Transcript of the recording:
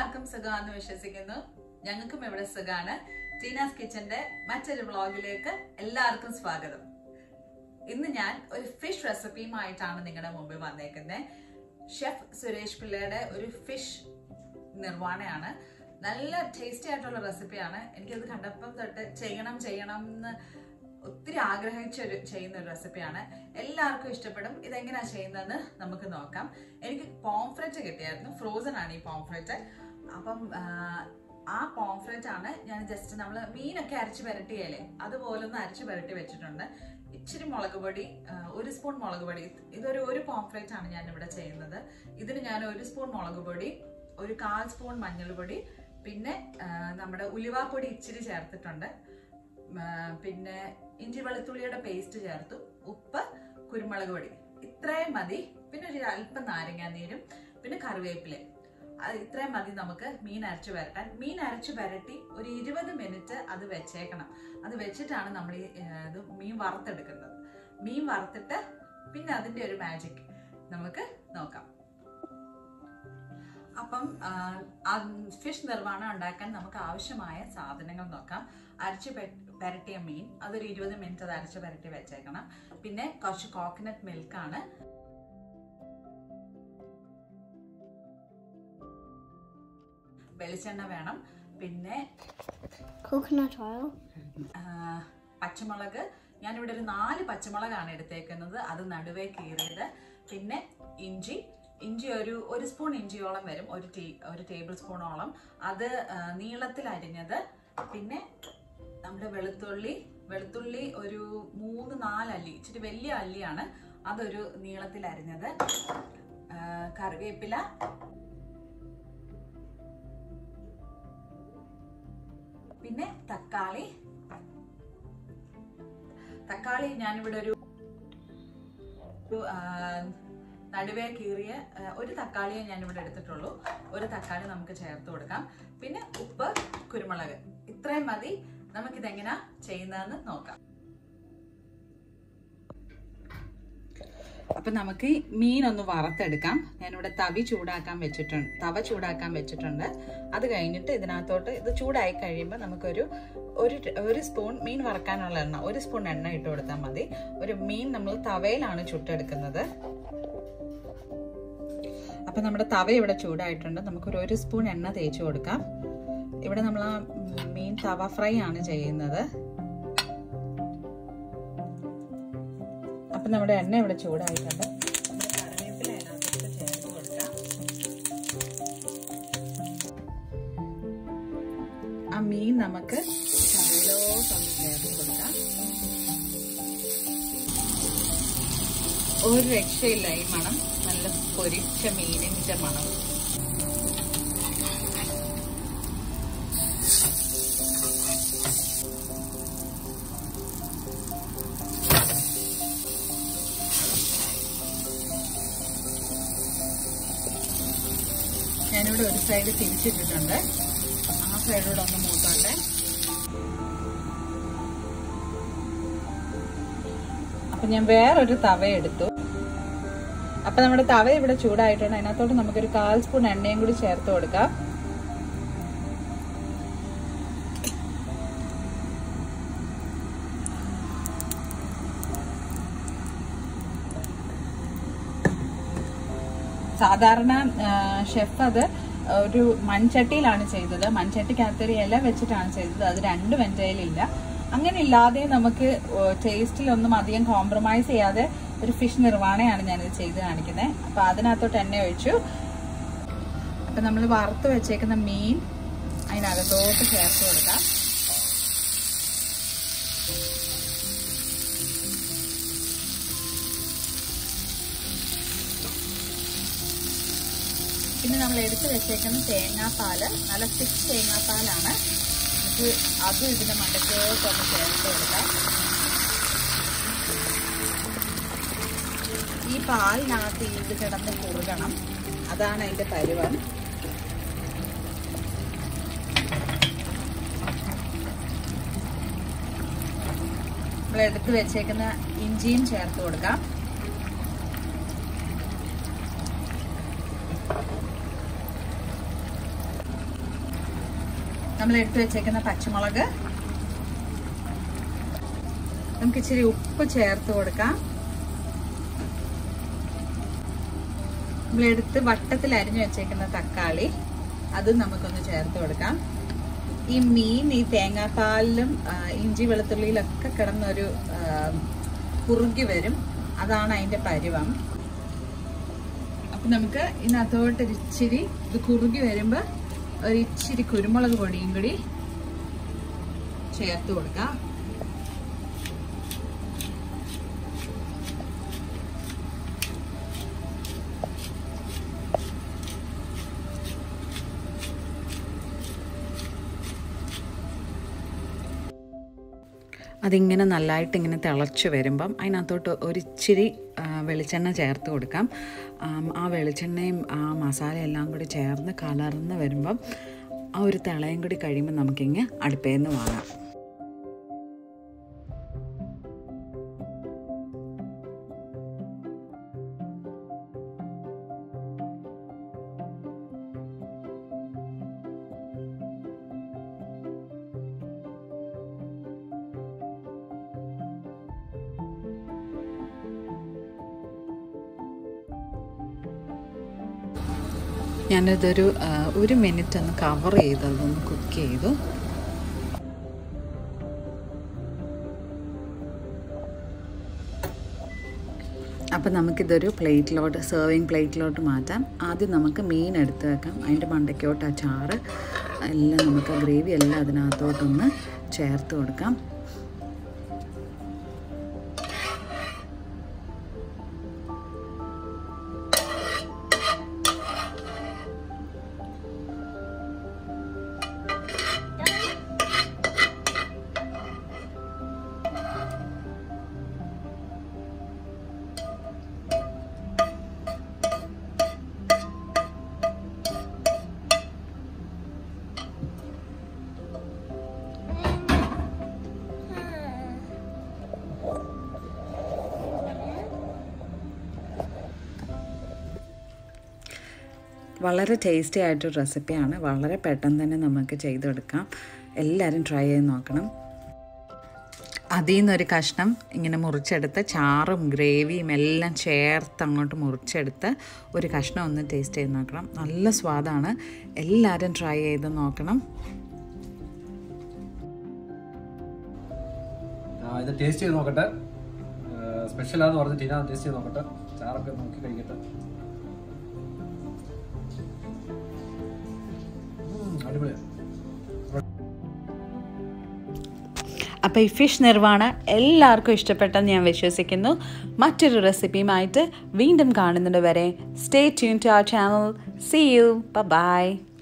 എല്ലാവർക്കും സുഖമാണെന്ന് വിശ്വസിക്കുന്നു ഞങ്ങൾക്കും ഇവിടെ സുഖാണ് ടീനാസ് കിച്ചന്റെ മറ്റൊരു വ്ളോഗിലേക്ക് എല്ലാവർക്കും സ്വാഗതം ഇന്ന് ഞാൻ ഒരു ഫിഷ് റെസിപ്പിയുമായിട്ടാണ് നിങ്ങളുടെ മുമ്പിൽ വന്നേക്കുന്നത് ഷെഫ് സുരേഷ് പിള്ളയുടെ ഒരു ഫിഷ് നിർവ്വാണയാണ് നല്ല ടേസ്റ്റി ആയിട്ടുള്ള റെസിപ്പിയാണ് എനിക്കത് കണ്ടപ്പം തൊട്ട് ചെയ്യണം ചെയ്യണം എന്ന് ഒത്തിരി ആഗ്രഹിച്ച ഒരു ചെയ്യുന്ന ഒരു റെസിപ്പിയാണ് എല്ലാവർക്കും ഇഷ്ടപ്പെടും ഇതെങ്ങനെയാ ചെയ്യുന്നതെന്ന് നമുക്ക് നോക്കാം എനിക്ക് പോംഫ്രെറ്റ് കിട്ടിയായിരുന്നു ഫ്രോസൺ ആണ് ഈ പോംഫ്രെറ്റ് അപ്പം ആ, ആ പോംഫ്രെറ്റ് ആണ് ഞാൻ ജസ്റ്റ് നമ്മൾ മീനൊക്കെ അരച്ച് പുരട്ടിയല്ലേ അതുപോലെ ഒന്ന് അരച്ച് പുരട്ടി വെച്ചിട്ടുണ്ട് ഇച്ചിരി മുളക് പൊടി ആ, ഒരു സ്പൂൺ മുളക് പൊടി ഇതൊരു ഒരു പോംഫ്രെറ്റ് ആണ് ഞാൻ ഇവിടെ ചെയ്യുന്നത് ഇതിന് ഞാൻ ഒരു സ്പൂൺ മുളക് പൊടി ഒരു കാൽ സ്പൂൺ മഞ്ഞൾപ്പൊടി പിന്നെ ആ, നമ്മുടെ ഉലുവാപ്പൊടി ഇച്ചിരി ചേർത്തിട്ടുണ്ട് ഉം, ആ, പിന്നെ ഇഞ്ചി വെളുത്തുള്ളിയുടെ പേസ്റ്റ് ചേർത്തു ഉപ്പ് കുരുമുളക് പൊടി ഇത്രയും മതി പിന്നെ ഒരു അല്പം നാരങ്ങാനീരും പിന്നെ കറിവേപ്പില അത് ഇത്രയും മതി നമുക്ക് മീൻ അരച്ചു വരട്ടാൻ മീൻ അരച്ചു വരട്ടി ഒരു ഇരുപത് മിനിറ്റ് അത് വെച്ചേക്കണം അത് വെച്ചിട്ടാണ് നമ്മൾ ഈ ആ, ഇത് മീൻ വറുത്തെടുക്കുന്നത് മീൻ വറുത്തിട്ട് പിന്നെ അതിന്റെ ഒരു മാജിക് നമുക്ക് നോക്കാം അപ്പം ഫിഷ് നിർവ്വാണം ഉണ്ടാക്കാൻ നമുക്ക് ആവശ്യമായ സാധനങ്ങൾ നോക്കാം അരച്ച് പെ- പുരട്ടിയ മീൻ അതൊരു ഇരുപത് മിനിറ്റ് അത് അരച്ച് പുരട്ടി വെച്ചേക്കണം പിന്നെ കുറച്ച് കോക്കനട്ട് മിൽക്കാണ് വെളിച്ചെണ്ണ വേണം പിന്നെ Coconut oil. ആ, പച്ചമുളക് ഞാനിവിടെ ഒരു നാല് പച്ചമുളകാണ് എടുത്തേക്കുന്നത് അത് നടുവേ കീറിയത് പിന്നെ ഇഞ്ചി ഇഞ്ചി ഒരു ഒരു സ്പൂൺ ഇഞ്ചിയോളം വരും ഒരു ടീ ഒരു ടേബിൾ സ്പൂണോളം അത് ആ, നീളത്തിൽ അരിഞ്ഞത് പിന്നെ നമ്മുടെ വെളുത്തുള്ളി വെളുത്തുള്ളി ഒരു മൂന്ന് നാല് അല്ലി ഇച്ചിരി വലിയ അല്ലിയാണ് അതൊരു നീളത്തിൽ അരിഞ്ഞത് ആ, കറിവേപ്പില പിന്നെ തക്കാളി തക്കാളി ഞാനിവിടെ ഒരു ഒരു, ആ, നടുവേ കീറിയ ആ, ഒരു തക്കാളിയെ ഞാനിവിടെ എടുത്തിട്ടുള്ളൂ ഒരു തക്കാളി നമുക്ക് ചേർത്ത് കൊടുക്കാം പിന്നെ ഉപ്പ് കുരുമുളക് ഇത്രയും മതി നമുക്കിതെങ്ങനെയാ ചെയ്യുന്നതെന്ന് നോക്കാം അപ്പൊ നമുക്ക് ഈ മീൻ ഒന്ന് വറുത്തെടുക്കാം ഞാനിവിടെ തവി ചൂടാക്കാൻ വെച്ചിട്ടുണ്ട് തവ ചൂടാക്കാൻ വെച്ചിട്ടുണ്ട് അത് കഴിഞ്ഞിട്ട് ഇതിനകത്തോട്ട് ഇത് ചൂടായി കഴിയുമ്പോൾ നമുക്കൊരു ഒരു ട്- ഒരു സ്പൂൺ മീൻ വറക്കാനുള്ള എണ്ണ ഒരു സ്പൂൺ എണ്ണ ഇട്ട് കൊടുത്താൽ മതി ഒരു മീൻ നമ്മൾ തവയിലാണ് ചുട്ടെടുക്കുന്നത് അപ്പൊ നമ്മുടെ തവ ഇവിടെ ചൂടായിട്ടുണ്ട് നമുക്കൊരു ഒരു സ്പൂൺ എണ്ണ തേച്ച് കൊടുക്കാം ഇവിടെ നമ്മൾ ആ മീൻ തവ ഫ്രൈ ആണ് ചെയ്യുന്നത് അപ്പൊ നമ്മുടെ എണ്ണ ഇവിടെ ചൂടായിട്ടുണ്ട് നമ്മുടെ കറിവേപ്പില അതിനകത്തോട്ട് ചേർത്ത് കൊടുക്കാം ആ മീൻ നമുക്ക് കറിയിലോട്ടൊന്ന് ചേർത്ത് കൊടുക്കാം ഒരു രക്ഷയില്ല ഈ മണം നല്ല പൊരിച്ച മീനിന്റെ മണം ഞാനിവിടെ ഒരു സൈഡ് തിരിച്ചിട്ടിട്ടുണ്ട് ആ സൈഡിലൂടെ ഒന്ന് മൂത്തോട്ടെ അപ്പൊ ഞാൻ വേറൊരു തവ എടുത്തു അപ്പൊ നമ്മുടെ തവ ഇവിടെ ചൂടായിട്ടുണ്ട് അതിനകത്തോട്ട് നമുക്കൊരു കാൽ സ്പൂൺ എണ്ണയും കൂടി ചേർത്ത് കൊടുക്കാം സാധാരണ ഷെഫ് അത് ഒരു മൺചട്ടിയിലാണ് ചെയ്തത് മൺചട്ടിക്കകത്ത് ഒരു ഇല വെച്ചിട്ടാണ് ചെയ്തത് അത് രണ്ടും എൻ്റെ കയ്യിലില്ല അങ്ങനെ ഇല്ലാതെ നമുക്ക് ടേസ്റ്റിലൊന്നും അധികം കോംപ്രമൈസ് ചെയ്യാതെ ഒരു ഫിഷ് നിർവ്വാണയാണ് ഞാനിത് ചെയ്ത് കാണിക്കുന്നത് അപ്പൊ അതിനകത്തോട്ട് എണ്ണ ഒഴിച്ചു അപ്പൊ നമ്മൾ വറുത്ത് വെച്ചേക്കുന്ന മീൻ അതിനകത്തോട്ട് ചേർത്ത് കൊടുക്കാം പിന്നെ നമ്മൾ എടുത്തു വെച്ചേക്കുന്ന തേങ്ങാപ്പാല് നല്ല തിക്ക് തേങ്ങാപ്പാലാണ് നമുക്ക് അതും ഇതിന്റെ മണ്ടക്കോട്ടൊന്ന് ചേർത്ത് കൊടുക്കാം ഈ പാലിനകത്ത് ഇത് കിടന്ന് കുറുകണം അതാണ് അതിന്റെ പരുവം നമ്മൾ എടുത്തു വെച്ചേക്കുന്ന ഇഞ്ചിയും ചേർത്ത് കൊടുക്കാം നമ്മൾ എടുത്തു വെച്ചേക്കുന്ന പച്ചമുളക് നമുക്ക് ഇച്ചിരി ഉപ്പ് ചേർത്ത് കൊടുക്കാം നമ്മളെടുത്ത് വട്ടത്തിൽ അരിഞ്ഞു വെച്ചേക്കുന്ന തക്കാളി അത് നമുക്കൊന്ന് ചേർത്ത് കൊടുക്കാം ഈ മീൻ ഈ തേങ്ങാപ്പാലിലും ആ, ഇഞ്ചി വെളുത്തുള്ളിയിലൊക്കെ കിടന്നൊരു ആ, കുറുകി വരും അതാണ് അതിന്റെ പരുവം അപ്പൊ നമുക്ക് ഇതിനകത്തോട്ട് ഒരു ഇച്ചിരി ഇത് കുറുകി വരുമ്പോ ഒരു ഇച്ചിരി കുരുമുളക് പൊടിയും കൂടി ചേർത്ത് കൊടുക്കാം അതിങ്ങനെ നല്ലതായിട്ട് ഇങ്ങനെ തിളച്ച് വരുമ്പം അതിനകത്തോട്ട് ഒരിച്ചിരി ആ, വെളിച്ചെണ്ണ ചേർത്ത് കൊടുക്കാം ആം, ആ വെളിച്ചെണ്ണയും ആ മസാല എല്ലാം കൂടി ചേർന്ന് കലർന്ന് വരുമ്പം ആ ഒരു തിളയും കൂടി കഴിയുമ്പോൾ നമുക്കിങ്ങ് അടുപ്പയിൽ നിന്ന് വാങ്ങാം ഞാനിതൊരു ആ, ഒരു മിനിറ്റ് ഒന്ന് കവർ ചെയ്ത് അതൊന്ന് കുക്ക് ചെയ്തു അപ്പം നമുക്കിതൊരു പ്ലേറ്റിലോട്ട് സെർവിങ് പ്ലേറ്റിലോട്ട് മാറ്റാം ആദ്യം നമുക്ക് മീൻ എടുത്ത് വെക്കാം അതിൻ്റെ മണ്ടയ്ക്കോട്ട് ആ ചാറ് എല്ലാം നമുക്ക് ആ ഗ്രേവി എല്ലാം അതിനകത്തോട്ടൊന്ന് ചേർത്ത് കൊടുക്കാം വളരെ ടേസ്റ്റി ആയിട്ടൊരു റെസിപ്പിയാണ് വളരെ പെട്ടെന്ന് തന്നെ നമുക്ക് ചെയ്തെടുക്കാം എല്ലാവരും ട്രൈ ചെയ്ത് നോക്കണം അതിൽ നിന്നൊരു കഷ്ണം ഇങ്ങനെ മുറിച്ചെടുത്ത് ചാറും ഗ്രേവിയും എല്ലാം ചേർത്ത് അങ്ങോട്ട് മുറിച്ചെടുത്ത് ഒരു കഷ്ണം ഒന്ന് ടേസ്റ്റ് ചെയ്ത് നോക്കണം നല്ല സ്വാദാണ് എല്ലാവരും ട്രൈ ചെയ്ത് നോക്കണം ആ, ഇത് ടേസ്റ്റ് ചെയ്ത് നോക്കട്ടെ സ്പെഷ്യലാന്ന് പറഞ്ഞ് ടീന ടേസ്റ്റ് ചെയ്ത് നോക്കട്ടെ ചാറൊക്കെ നോക്കി കഴിക്കട്ടെ ഉം, അടിപൊളിയാ അപ്പോൾ ഈ ഫിഷ് നിർവ്വാണം എല്ലാവർക്കും ഇഷ്ടപ്പെട്ടെന്ന് ഞാൻ വിശ്വസിക്കുന്നു മറ്റൊരു റെസിപ്പിയുമായിട്ട് വീണ്ടും കാണുന്നത് വരെ stay tuned to our channel see you by